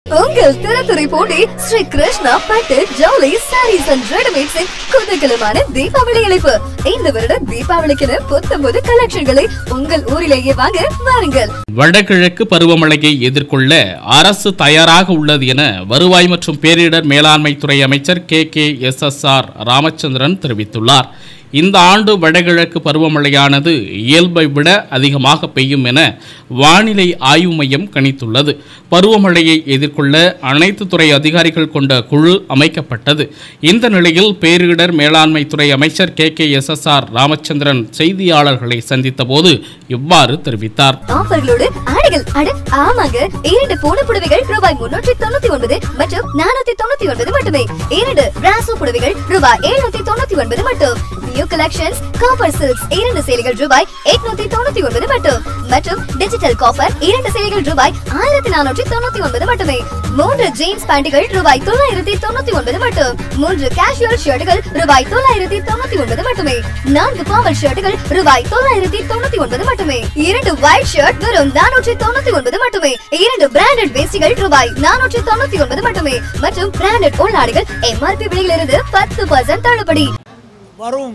உங்கள் திறத்துறை போட்டி ஸ்ரீ கிருஷ்ணா பட்டு ஜவுளி சாரீஸ் அண்ட் ரெடிமேட்ஸின் குதூகலமான தீபாவளி அழைப்பு இந்த வருட தீபாவளிக்கென புத்தம்பது கலெக்ஷன்களை உங்கள் ஊரிலேயே வாங்க வாருங்கள் வடகிழக்கு பருவமழையை எதிர்கொள்ள அரசு தயாராக உள்ளது என வருவாய் மற்றும் பேரிடர் மேலாண்மை துறை அமைச்சர் K K S S R Ramachandran தெரிவித்துள்ளார் இந்த ஆண்டு வடகிழக்கு பருவமழையானது இயல்பை விட அதிகமாக பெய்யும் என வானிலை ஆய்வு மையம் கணித்துள்ளது பருவமழையை எதிர்கொள்ள அனைத்து துறை அதிகாரிகள் கொண்ட குழு அமைக்கப்பட்டது இந்த நிலையில் பேரிடர் மேலாண்மை துறை அமைச்சர் K K S S R Ramachandran செய்தியாளர்களை சந்தித்த போது இவ்வாறு தெரிவித்தார் ஆஃபர்களோடு ஆடைகள் அட ஆமாங்க இரண்டு பூன புடவைகள் ரூபாய் முன்னூற்றி தொண்ணூத்தி ஒன்பது மற்றும் நானூத்தி தொண்ணூத்தி ஒன்பது மட்டுமே இரண்டு பிராசோ புடவைகள் ரூபாய் எழுநூத்தி தொண்ணூத்தி ஒன்பது மட்டும் நியூ கலெக்ஷன்ஸ் காப்பர் சில்க்ஸ் இரண்டு சேலைகள் ரூபாய் எட்நூத்தி தொண்ணூத்தி ஒன்பது மட்டும் மற்றும் டிஜிட்டல் காப்பர் இரண்டு சேலைகள் ரூபாய் ஆயிரத்தி நானூற்றி தொண்ணூத்தி ஒன்பது மட்டுமே மூன்று ஜீன்ஸ் பேண்டுகள் ரூபாய் தொள்ளாயிரத்தி தொண்ணூத்தி ஒன்பது மட்டும் மூன்று கேஷுவல் ஷர்ட்டுகள் ரூபாய் தொள்ளாயிரத்தி தொண்ணூத்தி ஒன்பது மட்டுமே நான்கு ஃபார்மல் ஷர்ட்டுகள் ரூபாய் தொள்ளாயிரத்தி தொண்ணூத்தி ஒன்பது மட்டுமே இரண்டு ஒயிட் ஷர்ட் வெறும் நானூற்றி தொண்ணூத்தி ஒன்பது மட்டுமே இரண்டு பிராண்டட் வேஷ்டிகள் ரூபாய் நானூற்றி தொண்ணூத்தி ஒன்பது மட்டுமே மற்றும் பிராண்டட் உள்நாடுகள் எம்ஆர்பி விலையிலிருந்து பத்து பர்சன்ட் தள்ளுபடி வரும்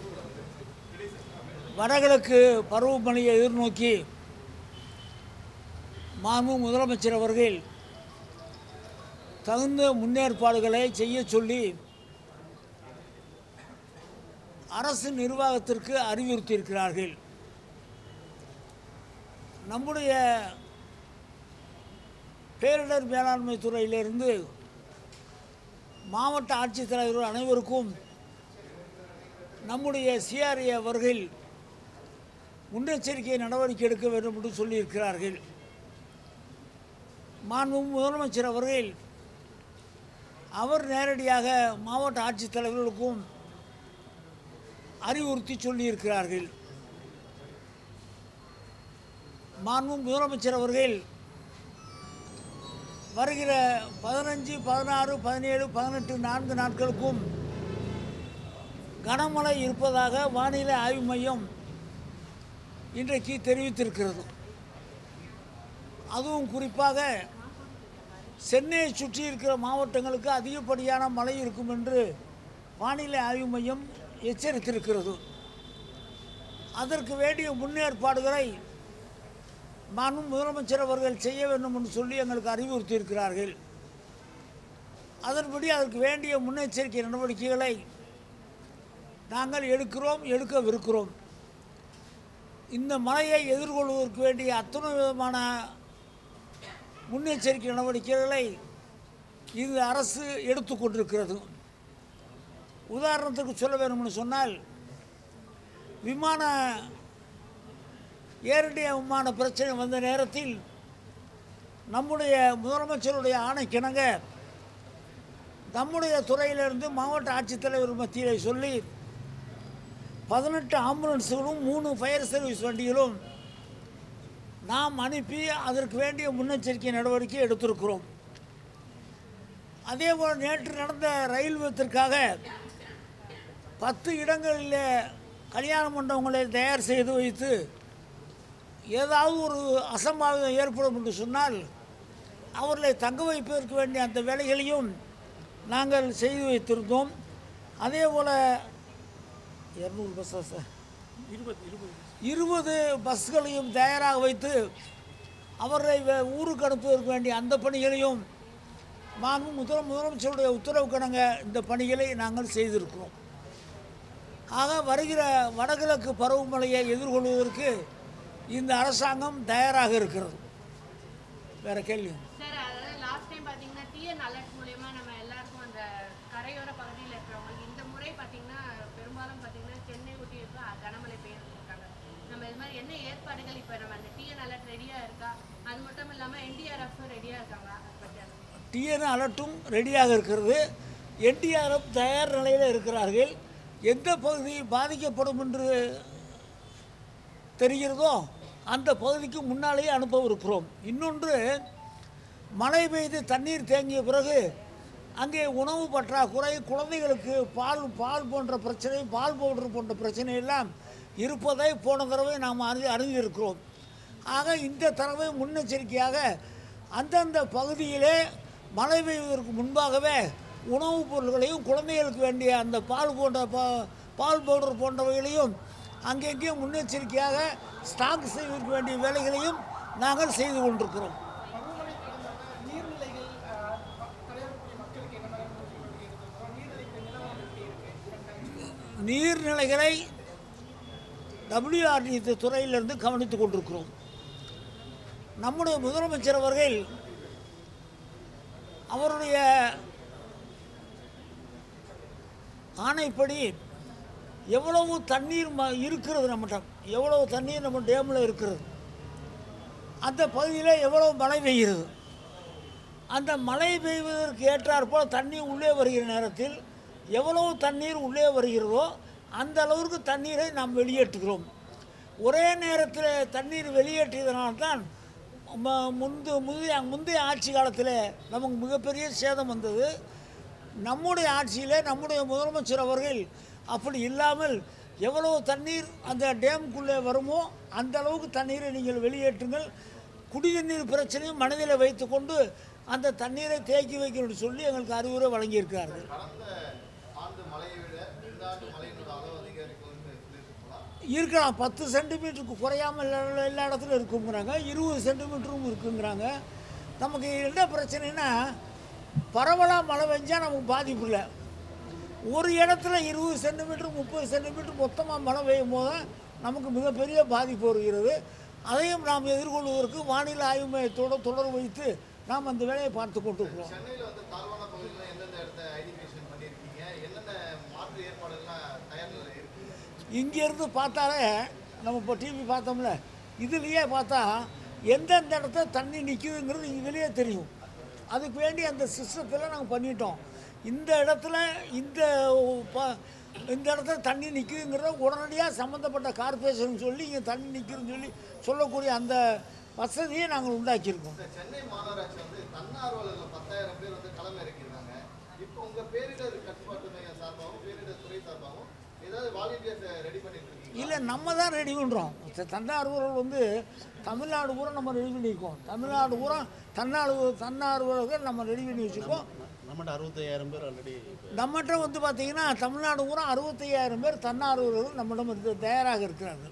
வடகிழக்கு பருவமழையை எதிர்நோக்கி மாண்பு முதலமைச்சர் அவர்கள் தகுந்த முன்னேற்பாடுகளை செய்ய சொல்லி அரசு நிர்வாகத்திற்கு அறிவுறுத்தியிருக்கிறார்கள் நம்முடைய பேரிடர் மேலாண்மை துறையிலிருந்து மாவட்ட ஆட்சித்தலைவர்கள் அனைவருக்கும் நம்முடைய சிஆர்ஏ அவர்கள் முன்னெச்சரிக்கை நடவடிக்கை எடுக்க வேண்டும் என்று சொல்லியிருக்கிறார்கள் மாண்பு முதலமைச்சர் அவர்கள் அவர் நேரடியாக மாவட்ட ஆட்சித்தலைவர்களுக்கும் அறிவுறுத்தி சொல்லியிருக்கிறார்கள் மாண்பு முதலமைச்சர் அவர்கள் வருகிற பதினஞ்சு பதினாறு பதினேழு பதினெட்டு நான்கு நாட்களுக்கும் கனமழை இருப்பதாக வானிலை ஆய்வு மையம் இன்றைக்கு தெரிவித்திருக்கிறது அதுவும் குறிப்பாக சென்னையை சுற்றி இருக்கிற மாவட்டங்களுக்கு அதிகப்படியான மழை இருக்கும் என்று வானிலை ஆய்வு மையம் எச்சரித்திருக்கிறது அதற்கு வேண்டிய முன்னேற்பாடுகளை நானும் முதலமைச்சர் அவர்கள் செய்ய வேண்டும் என்று சொல்லி எங்களுக்கு அறிவுறுத்தியிருக்கிறார்கள் அதன்படி அதற்கு வேண்டிய முன்னெச்சரிக்கை நடவடிக்கைகளை நாங்கள் எடுக்கிறோம் எடுக்கவிருக்கிறோம் இந்த மழையை எதிர்கொள்வதற்கு வேண்டிய அத்தனை விதமான முன்னெச்சரிக்கை நடவடிக்கைகளை இது அரசு எடுத்துக்கொண்டிருக்கிறது உதாரணத்துக்கு சொல்ல வேணும்னு சொன்னால் விமான ஏர் இந்தியா விமான பிரச்சனை வந்த நேரத்தில் நம்முடைய முதலமைச்சருடைய ஆணைக்கிணங்க நம்முடைய துறையிலிருந்து மாவட்ட ஆட்சித்தலைவர் மத்தியில் சொல்லி பதினெட்டு ஆம்புலன்ஸுகளும் மூணு ஃபயர் சர்வீஸ் வண்டிகளும் நாம் அனுப்பி அதற்கு வேண்டிய முன்னெச்சரிக்கை நடவடிக்கை எடுத்திருக்கிறோம் அதே போல் நேற்று நடந்த ரயில் விபத்திற்காக பத்து இடங்களில் கல்யாண மண்டபங்களை தயார் செய்து வைத்து ஏதாவது ஒரு அசம்பாவிதம் ஏற்படும் என்று சொன்னால் அவர்களை தங்க வைப்பதற்கு வேண்டிய அந்த வேலைகளையும் நாங்கள் செய்து வைத்திருந்தோம் அதே போல் இரநூறு பஸ்ஸா சார் இருபது இருபது இருபது பஸ்களையும் தயாராக வைத்து அவர்களை வே- ஊருக்கு அனுப்புவதற்கு வேண்டிய அந்த பணிகளையும் மாண்பு முதல் முதலமைச்சருடைய உத்தரவு கணங்க இந்த பணிகளை நாங்கள் செய்திருக்கிறோம் ஆக வருகிற வடகிழக்கு பருவமழையை எதிர்கொள்வதற்கு இந்த அரசாங்கம் தயாராக இருக்கிறது வேற கேள்வி சார் அதாவது லாஸ்ட் டைம் பார்த்தீங்கன்னா டிஎன் அலர்ட் மூலயமா நம்ம எல்லாருக்கும் அந்த கரையோர பகுதியில் இருக்கிறவங்களுக்கு இந்த முறை பார்த்தீங்கன்னா பெரும்பாலும் பார்த்தீங்கன்னா சென்னை ஊட்டி இப்போ கனமழை பெய்யிருக்காங்க நம்ம இது மாதிரி என்ன ஏற்பாடுகள் இப்போ நம்ம அந்த டிஎன் அலர்ட் ரெடியாக இருக்கா அது மட்டும் இல்லாமல் என்டிஆர்எஃப் ரெடியாக இருக்காங்க அதை பற்றி அதை டிஎன் அலர்ட்டும் ரெடியாக இருக்கிறது என்டிஆர்எஃப் தயார் நிலையில் இருக்கிறார்கள் எந்த பகுதி பாதிக்கப்படும் என்று தெரிகிறதோ அந்த பகுதிக்கு முன்னாலேயே அனுப்பவிருக்கிறோம் இன்னொன்று மழை பெய்து தண்ணீர் தேங்கிய பிறகு அங்கே உணவு பற்றாக்குறை குழந்தைகளுக்கு பால் பால் போன்ற பிரச்சனை பால் பவுடர் போன்ற பிரச்சனை எல்லாம் இருப்பதை போன தடவை நாம் அறி அறிந்திருக்கிறோம் ஆக இந்த தடவை முன்னெச்சரிக்கையாக அந்தந்த பகுதியிலே மழை பெய்வதற்கு முன்பாகவே உணவுப் பொருட்களையும் குழந்தைகளுக்கு வேண்டிய அந்த பால் போன்ற பா பால் பவுடர் போன்றவைகளையும் அங்கங்கேயும் முன்னெச்சரிக்கையாக ஸ்டாக் செய்வதற்கு வேண்டிய வேலைகளையும் நாங்கள் செய்து கொண்டிருக்கிறோம் நீர்நிலைகளை டபிள்யூஆர்டி துறையிலிருந்து கவனித்துக் கொண்டிருக்கிறோம் நம்முடைய முதலமைச்சர் அவர்கள் அவருடைய ஆணைப்படி எவ்வளவு தண்ணீர் ம இருக்கிறது நம்மகிட்ட எவ்வளவு தண்ணீர் நம்ம டேமில் இருக்கிறது அந்த பகுதியில் எவ்வளவு மழை பெய்கிறது அந்த மழை பெய்வதற்கு ஏற்றாற்போல் தண்ணி உள்ளே வருகிற நேரத்தில் எவ்வளவு தண்ணீர் உள்ளே வருகிறதோ அந்த அளவிற்கு தண்ணீரை நாம் வெளியேற்றுகிறோம் ஒரே நேரத்தில் தண்ணீர் வெளியேற்றியதனால்தான் ம- முந்து முந்தைய முந்தைய ஆட்சி காலத்தில் நமக்கு மிகப்பெரிய சேதம் வந்தது நம்முடைய ஆட்சியில் நம்முடைய முதலமைச்சர் அவர்கள் அப்படி இல்லாமல் எவ்வளவு தண்ணீர் அந்த டேமுக்குள்ளே வருமோ அந்த அளவுக்கு தண்ணீரை நீங்கள் வெளியேற்றுங்கள் குடிநீர் பிரச்சனையும் மனதில் வைத்துக்கொண்டு அந்த தண்ணீரை தேக்கி வைக்கணும்னு சொல்லி எங்களுக்கு அறிவுரை வழங்கியிருக்கிறார்கள் இருக்கலாம் பத்து சென்டிமீட்டருக்கு குறையாமல் எல்லா எல்லா இடத்துலையும் இருக்குங்கிறாங்க இருபது சென்டிமீட்டரும் இருக்குங்கிறாங்க நமக்கு என்ன பிரச்சனைனா பரவலாக மழை பெஞ்சால் நமக்கு பாதிப்பு இல்லை ஒரு இடத்துல இருபது சென்டிமீட்டர் முப்பது சென்டிமீட்டர் மொத்தமாக மழை பெய்யும் போது தான் நமக்கு மிகப்பெரிய பாதிப்பு வருகிறது அதையும் நாம் எதிர்கொள்வதற்கு வானிலை ஆய்வு மையத்தோடு தொடர்பு வைத்து நாம் அந்த வேலையை பார்த்து கொண்டிருக்கிறோம் சென்னையில் வந்து தாழ்வான பகுதிகளில் எந்தெந்த இடத்த ஐடென்டிஃபிகேஷன் பண்ணியிருக்கீங்க என்னென்ன மாற்று ஏற்பாடுகள்லாம் தயார் நிலையில் இருக்கு இங்கேருந்து பார்த்தாலே நம்ம இப்போ டிவி பார்த்தோம்ல இதுலேயே பார்த்தா எந்தெந்த இடத்துல தண்ணி நிற்குதுங்கிறது இதுலேயே தெரியும் அதுக்கு வேண்டி அந்த சிஸ்டத்தில் நாங்கள் பண்ணிட்டோம் இந்த இடத்துல இந்த ப- இந்த இடத்துல தண்ணி நிற்குதுங்கிறத உடனடியாக சம்மந்தப்பட்ட கார்பரேஷன் சொல்லி இங்கே தண்ணி நிற்குதுன்னு சொல்லி சொல்லக்கூடிய அந்த வசதியை நாங்கள் உண்டாக்கியிருக்கோம் இந்த சென்னை மாநகராட்சி வந்து தன்னார்வலர்கள் பத்தாயிரம் பேர் வந்து களம் இறக்கியிருக்காங்க இப்போ உங்கள் பேரிடர் கட்டுப்பாட்டு மையம் சார்பாகவும் பேரிடர் துறை சார்பாகவும் ஏதாவது வாலண்டியர்ஸை ரெடி பண்ணிட்டு இருக்கீங்க இல்லை நம்ம தான் ரெடி பண்ணுறோம் தன்னார்வலர்கள் வந்து தமிழ்நாடு பூரா நம்ம ரெடி பண்ணியிருக்கோம் தமிழ்நாடு பூரா தன்னார்வ தன்னார்வலர்கள் நம்ம ரெடி பண்ணி வச்சுருக்கோம் நம்மகிட்ட அறுபத்தையாயிரம் பேர் ஆல்ரெடி நம்மகிட்ட வந்து பார்த்திங்கன்னா தமிழ்நாடு பூரா அறுபத்தையாயிரம் பேர் தன்னார்வலர்கள் நம்மிடம் இருந்து தயாராக இருக்கிறார்கள்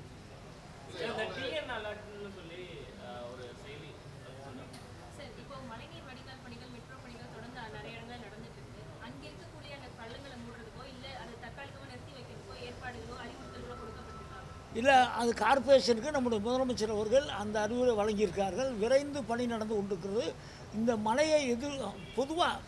சார் இப்போ மழைநீர் வடிகால் பணிகள் மெட்ரோ பணிகள் தொடர்ந்து நிறைய இடங்கள் நடந்துட்டு இருக்கு அங்க இருக்கக்கூடிய அந்த பள்ளங்களை மூடுறதுக்கோ இல்ல அது தற்காலிகமா நிறுத்தி வைக்கிறதுக்கோ ஏற்பாடுகளோ அறிவுறுத்தல்களோ கொடுக்கப்பட்டிருக்காங்க இல்லை அது கார்ப்பரேஷனுக்கு நம்முடைய முதலமைச்சர் அவர்கள் அந்த அறிவுரை வழங்கியிருக்கார்கள் விரைந்து பணி நடந்து கொண்டிருக்கிறது இந்த மழையை எதிர் பொதுவாக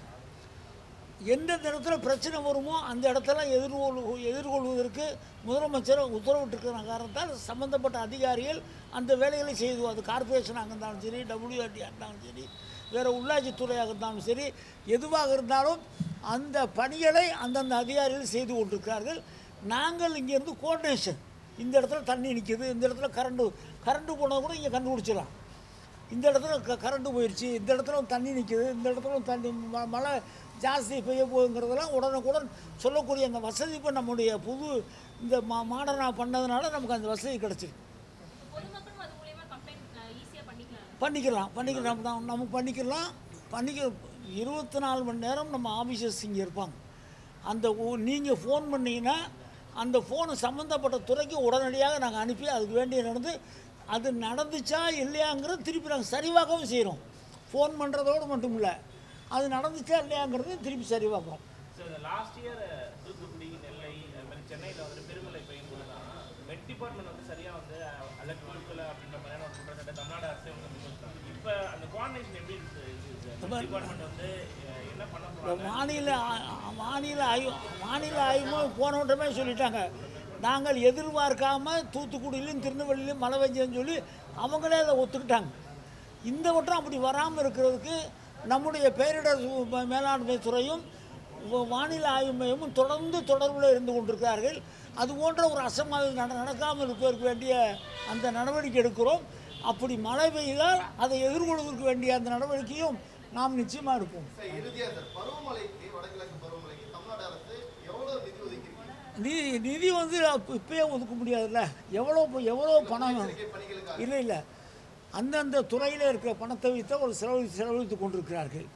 எந்தெந்த இடத்துல பிரச்சனை வருமோ அந்த இடத்துல எதிர்கொள் எதிர்கொள்வதற்கு முதலமைச்சர் உத்தரவிட்டிருக்கிற காரணத்தால் சம்பந்தப்பட்ட அதிகாரிகள் அந்த வேலைகளை செய்து அது கார்ப்பரேஷனாக இருந்தாலும் சரி டபிள்யூஆர்டியாக இருந்தாலும் சரி வேறு உள்ளாட்சித்துறையாக இருந்தாலும் சரி எதுவாக இருந்தாலும் அந்த பணிகளை அந்தந்த அதிகாரிகள் செய்து கொண்டிருக்கிறார்கள் நாங்கள் இங்கேருந்து கோஆர்டினேஷன் இந்த இடத்துல தண்ணி நிற்கிது இந்த இடத்துல கரண்டு கரண்டு போனால் கூட இங்கே கண்டுபிடிச்சிடலாம் இந்த இடத்துல க கரண்ட் போயிடுச்சு இந்த இடத்துல தண்ணி நிற்கிது இந்த இடத்துல தண்ணி ம- மழை ஜாஸ்தி பெய்ய போகுங்கிறதெல்லாம் உடனுக்குடன் சொல்லக்கூடிய அந்த வசதி இப்போ நம்முடைய புது இந்த மா மாடர்னாக பண்ணதுனால நமக்கு அந்த வசதி கிடச்சிருக்கு இப்போ பொதுமக்களும் அது மூலியமா கம்ப்ளைண்ட் ஈஸியா பண்ணிக்கலாம் பண்ணிக்கலாம் பண்ணிக்கலாம் நம்ம நமக்கு பண்ணிக்கலாம் பண்ணிக்க இருபத்தி நாலு மணி நேரம் நம்ம ஆஃபீஸர்ஸ் இங்கே இருப்பாங்க அந்த நீங்கள் ஃபோன் பண்ணீங்கன்னா அந்த ஃபோனு சம்மந்தப்பட்ட துறைக்கு உடனடியாக நாங்கள் அனுப்பி அதுக்கு வேண்டிய நடந்து அது நடந்துச்சா இல்லையாங்கிறது திருப்பி நாங்கள் சரிவாக்கவும் செய்கிறோம் ஃபோன் பண்ணுறதோடு மட்டும் இல்லை அது நடந்துச்சா இல்லையாங்கிறது திருப்பி சரிவாக்குறோம் sir last year Thoothukudi Nellai அது மாதிரி சென்னையில் வந்து பெருமழை பெய்யும் போது தான் மெட் டிபார்ட்மெண்ட் வந்து சரியாக வந்து அலர்ட் கொடுக்கல அப்படின்ற மாதிரியான ஒரு குற்றச்சாட்டை தமிழ்நாடு அரசே வந்து முன்வைச்சாங்க இப்போ அந்த கோஆர்டினேஷன் எப்படி இருக்கு மெட் டிபார்ட்மெண்ட் வந்து அஹ், என்ன பண்ண இந்த போகிறாங்க வானிலை ஆ- வானிலை ஆய்வு வானிலை ஆய்வு போன வட்டமே சொல்லிட்டாங்க நாங்கள் எதிர்பார்க்காம தூத்துக்குடியிலும் திருநெல்வேலியிலும் மழை பெஞ்சதுன்னு சொல்லி அவங்களே அதை ஒத்துக்கிட்டாங்க இந்த வட்டம் அப்படி வராமல் இருக்கிறதுக்கு நம்முடைய பேரிடர் சு- ம- மேலாண்மை துறையும் வ- வானிலை ஆய்வு மையமும் தொடர்ந்து தொடர்பில் இருந்து கொண்டிருக்கிறார்கள் அது போன்ற ஒரு அசம்பாவிதம் நட நடக்காமல் இருப்பதற்கு வேண்டிய அந்த நடவடிக்கை எடுக்கிறோம் அப்படி மழை பெய்தால் அதை எதிர்கொள்வதற்கு வேண்டிய அந்த நடவடிக்கையும் நாம் நிச்சயமாக எடுப்போம் சார் இறுதியாக சார் பருவமழைக்கு வடகிழக்கு பருவமழைக்கு தமிழ்நாடு அரசு எவ்வளோ நிதி ஒதுக்கியிருக்கீங்க நிதி நிதி வந்து அப்ப- இப்பயே ஒதுக்க முடியாதுல்ல எவ்வளோ ப- எவ்வளோ பணம் பணிகளுக்காக இல்லை இல்லை அந்தந்த துறையில் இருக்கிற பணத்தை வைத்து ஒரு செலவு செலவழித்து கொண்டிருக்கிறார்கள்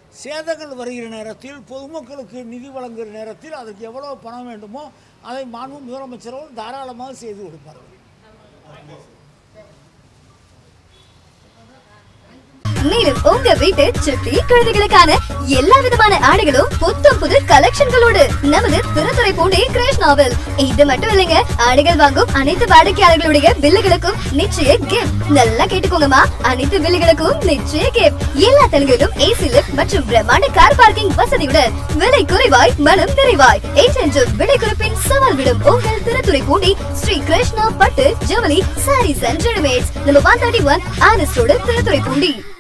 சேதங்கள் வருகிற நேரத்தில் பொதுமக்களுக்கு நிதி வழங்குகிற நேரத்தில் அதற்கு எவ்வளோ பணம் வேண்டுமோ அதை மாண்பு முதலமைச்சர் அவர்கள் தாராளமாக செய்து கொடுப்பார்கள் மேலும் உங்க வீட்டு சுட்டி குழந்தைகளுக்கான எல்லா விதமான ஆடைகளும் புத்தம் புது கலெக்ஷன்களோடு நமது திருத்துறை பூண்டி கிருஷ்ணாவில் இது மட்டும் இல்லைங்க ஆடைகள் வாங்கும் அனைத்து வாடிக்கையாளர்களுடைய பில்லுகளுக்கும் நிச்சய கிஃப்ட் நல்லா கேட்டுக்கோங்கம்மா அனைத்து பில்லுகளுக்கும் நிச்சய கிஃப்ட் எல்லா தலங்களிலும் ஏசி லிஃப்ட் மற்றும் பிரம்மாண்ட கார் பார்க்கிங் வசதியுடன் விலை குறைவாய் மனம் நிறைவாய் ஏற்றென்றும் விலை குறைப்பின் சவால் விடும் உங்கள் திருத்துறை பூண்டி ஸ்ரீ கிருஷ்ணா பட்டு ஜவுளி சாரீஸ் அண்ட் ரெடிமேட்ஸ் நம்ம ஒன் தேர்ட்டி ஒன் ஆனஸ்டோடு திருத்துறை பூண்டி